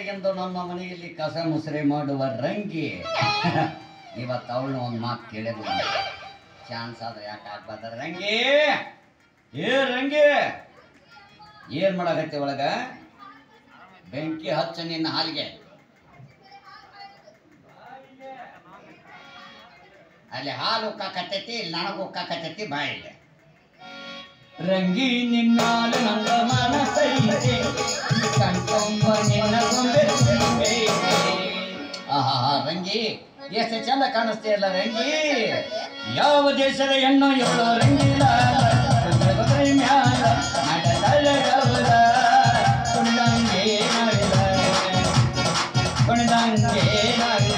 ಎಂದು ನಮ್ಮ ಮನೆಯಲ್ಲಿ ಕಸ ಮುಸ್ರೆ ಮಾಡುವ ರಂಗಿ ಇವತ್ತು ಅವಳು ಒಂದು ಮಾತು ಕೇಳಿದ್ಲು ಚಾನ್ಸ್ ಆದ್ರೆ ಯಾಕೆ ಆಗ್ಬಾರ್ದ ರಂಗಿ ಏ ರಂಗಿ ಏನ್ ಮಾಡಾಕತ್ತಿ ಒಳಗ ಬೆಂಕಿ ಹಚ್ಚ ನಿನ್ನ ಹಾಲಿಗೆ ಅಲ್ಲಿ ಹಾಲು ಉಕ್ಕಾಕತ್ತೈತಿ ಇಲ್ಲಿ ನನಗೆ ಉಕ್ಕಾಕತ್ತೈತಿ ಬಾಯಿಗೆ ರಂಗಿ ನಿನ್ನಾಲು ನನ್ನ ಮನಸ್ಸೈತೆ ಕಣ್ಕೊಂಬ ನಿನ್ನ ಗೊಂಬೆ ತುಂಬೆ. ಆಹಾ ರಂಗಿ ಎಷ್ಟು ಚಂದ ಕಾಣಿಸ್ತೀಯಲ್ಲ ರಂಗಿ ಯಾವ ದೇಶದ ಹೆಣ್ಣು ಇವಳು ರಂಗಿಲ ಕುಂದಗೊರೆ ಮ್ಯಾಲ ನಡೆದಳ ಗೌರ. ಕುಣಿದಂಗೆ ನವಿಲ ಕುಣಿದಂಗೆ ನವಿಲ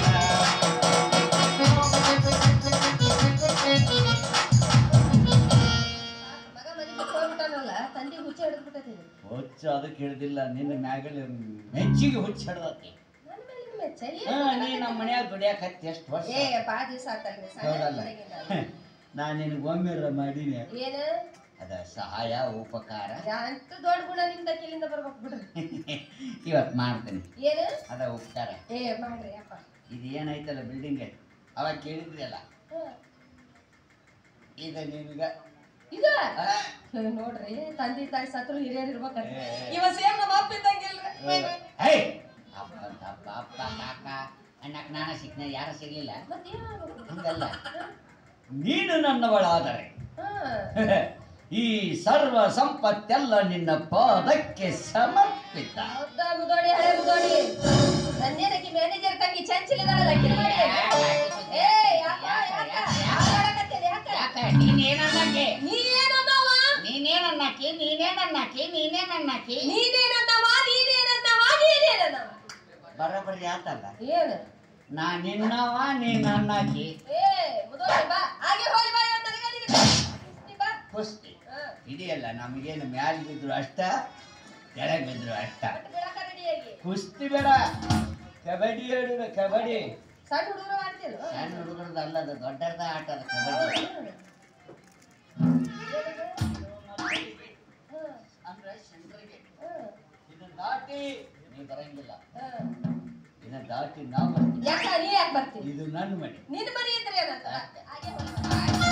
ಮಗ ಮನೆ ಬಿಟ್ಟು ಹೋಗ್ಬಿಟ್ಟಾನಲ್ಲ ತಂದಿ ಹುಚ್ಚ ಹಿಡಿದ್ಬಿಟ್ಟೈತಿ ಇದು. ಹುಚ್ಚ ಅದಕ್ಕೆ ಹಿಡ್ದಿಲ್ಲ ನಿನ್ನ ಮ್ಯಾಗಲಿ ಮೆಚ್ಚಿಗೆ ಹುಚ್ಚ ಹಿಡ್ದತಿ ನನ್ನ ಮೇಲೆ ನಿಮ್ಮ ಮೆಚ್ಚ ಏನ್ ಹಾ ನೀ ನಮ್ಮ ಮನ್ಯಾಗ ದುಡಿಯಾಕ ಹತ್ತಿ ಎಷ್ಟು ವರ್ಷ ಏ ಬಾ ದಿವಸ ಆತಲ್ರಿ ಸಣ್ಣ ಹೌದಲ್ಲ ಹುಡುಗಿಂದ. ನಾ ನಿನಗೆ ಒಮ್ಮೆರ ಮಾಡೀನಿ ಏನ ಅದ ಸಹಾಯ ಉಪಕಾರ ಅಂತ ದೊಡ್ಡ ಗುಣ ನಿಮ್ದ ಕಿಲಿಂದ ಬರ್ಬೇಕು ಬಿಡ್ರಿ ಇವತ್ತು ಮಾಡ್ತೀನಿ ಏನ ಅದ ಉಪಕಾರ ಏ ಮಾಡ್ರಿ ಅಪ್ಪ ಇದು ಏನೈತಲ್ಲ ಬಿಲ್ಡಿಂಗ್ ಅವಾಗ ಕೇಳಿದ್ರಿ ಅಲ್ಲ ಹ. ಇದು ನಿನಗ ಇದ ಆ, ಹೇ, ನೋಡ್ರಿ ತಂದೆ ತಾಯಿ ಸತ್ರು ಹಿರಿಯರ್ ಇರ್ಬೇಕ ಏ. ಇವ ಸೇಮ್ ನಮ್ಮ ಅಪ್ಪ ಇದ್ದಂಗಿಲ್ರಿ ಹೇ ಅಪ್ಪ ಅಪ್ಪ ಅಪ್ಪ ಕಾಕ ಅಣ್ಣಕ್ ನಾನ ಸಿಕ್ನ ಯಾರ ಸಿಗ್ಲಿಲ್ಲ ಮತ್ತೇನು ಹಂಗಲ್ಲ ನೀನು ನನ್ನವಳಾದರೆ ಈ ಸರ್ವ ಸಂಪತ್ತೆಲ್ಲ ನಿನ್ನ ಪಾದಕ್ಕೆ ಸಮರ್ಪಿತ ಹೌದಾ ಮುದೋಡಿ ಹಳೆ ಮುದೋಡಿ ನನ್ನೇನಕಿ ಮ್ಯಾನೇಜರ್ ತಂಗಿ ಚಂಚಿಲಿದಾಳಲ್ಲ ಆಕಿ ನೋಡಿ. ಏ ಯಾಕ ಯಾಕ ಯಾಕ ಮಾಡಕತ್ತೀರಿ, ಯಾಕ ಯಾಕ ನೀನೇನನ್ನಕ್ಕೆ ನೀ ಏನನ್ನವ ನೀನೇನನ್ನಕ್ಕೆ ನೀನೇನನ್ನಕ್ಕೆ ನೀನೇನನ್ನಕ್ಕೆ ನೀನೇನನ್ನವ ನೀನೇನನ್ನವ ನೀನೇನನ್ನವ ಬರೋಬ್ಬರಿ ಆತಲ್ಲ ಏನು ನಾ ನಿನ್ನವ ನೀ ನನ್ನಕ್ಕಿ ಏ ಮುದೋಡಿ ಬಾ ಹಾಗೆ ಹೋಗಿ ಬಾ ಇವತ್ತು ನನಗೆ ನಿನಗೆ. ನೀ ಬಾ ಕುಸ್ತಿ ಹ, ಇದೆಯಲ್ಲ ನಮಗೇನು ಮ್ಯಾಲ್ ಬಿದ್ರು ಅಷ್ಟ ಕೆಳಗೆ ಬಿದ್ರು ಅಷ್ಟ ಒಟ್ಟು ಬಿಡಕ ರೆಡಿಯಾಗಿ ಕುಸ್ತಿ ಬೇಡ ಕಬಡ್ಡಿ ಹೇಳುದ ಕಬಡ್ಡಿ ಸಣ್ಣ ಹುಡುಗರು ಆಡ್ತೀರು ಸಣ್ಣ ಹುಡುಗರದ ಅಲ್ಲ ಅದು ದೊಡ್ಡದ ಆಟ ಅದು ಕಬಡ್ಡಿ ಅಂದ್ರೆ ಶಂಕರಿಗೆ ಇದನ್ನ ದಾಟಿ ನೀ ಬರಂಗಿಲ್ಲ ಇದನ್ನ ದಾಟಿ ನಾವು ಬರ್ತೀವಿ ಯಾಕ ನೀ ಯಾಕೆ ಬರ್ತೀನಿ ಇದು ನನ್ನ ಮನೆ ನಿನ್ನ ಮನೆ ಇದ್ರೆ ಏನಂತ ಹಾಗೆ ಹೋಗಿ ಬಾ.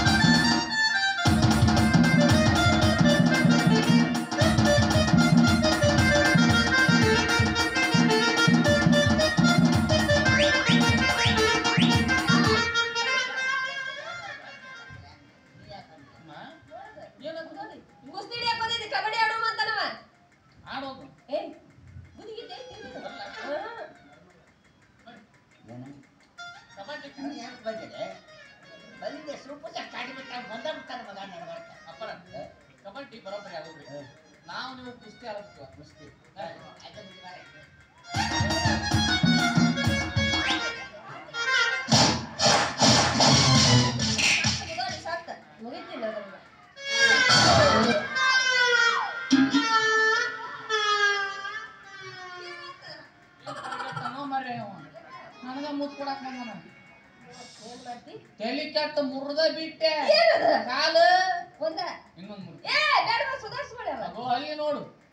ನೋಡಿ, ಕುಸ್ತಿ ಹಿಡಿಯಕ್ ಬಂದಿದ್ದಿ, ಕಬಡ್ಡಿ ಆಡುವ ಅಂತಾನವ ಆಡೋದು ಏ ಬುದಿಗಿದ್ದೆ ತಿಂದಿದ್ದು. ಹಾ. ಏನು ಕಬಡ್ಡಿ ನನಗೆ ಯಾಕೆ ಬಂದಿದೆ ಬಂದಿದೆ ಸ್ವಲ್ಪ ಕಾಡಿಬಿಟ್ಟ ಬಂದ ಬಿಡ್ತಾನೆ ಮಗ ನಡ್ಬಾರ್ಕ ಅಪ್ಪರ ಕಬಡ್ಡಿ ಬರೋಬ್ಬರಿ ಆಗೋದ್ರಿ ನಾವು ನೀವು ಕುಸ್ತಿ ಆಡ್ತೀವ ಕುಸ್ತಿ ಹಾ. ಅದನ್ನ ಬಿಡ್ಬಾರೆ. ಮುಗಾಡಿ ಸಾಕ್ತ. ಮುಗಿತಿಲ್ಲ ಅದನ್ನ. ತನೋ ಮರ್ರೆ ಅವ ನನಗ ಮುತ್ ಕೊಡಕ್ ಬಂದನ ಏನ್ ಮಾಡ್ತಿ? ತಲಿ ಕೆಟ್ಟ ಮುರ್ದ ಬಿಟ್ಟೆ ಏನದ? ಕಾಲು ಒಂದ ಇನ್ನೊಂದ್ ಮುರ್ದ ಏ ಬೇಡ ಸುಧಾರಿಸ್ಕೊಳ್ಳಿ ಅವ ಅಗೋ ಅಲ್ಲಿ ನೋಡು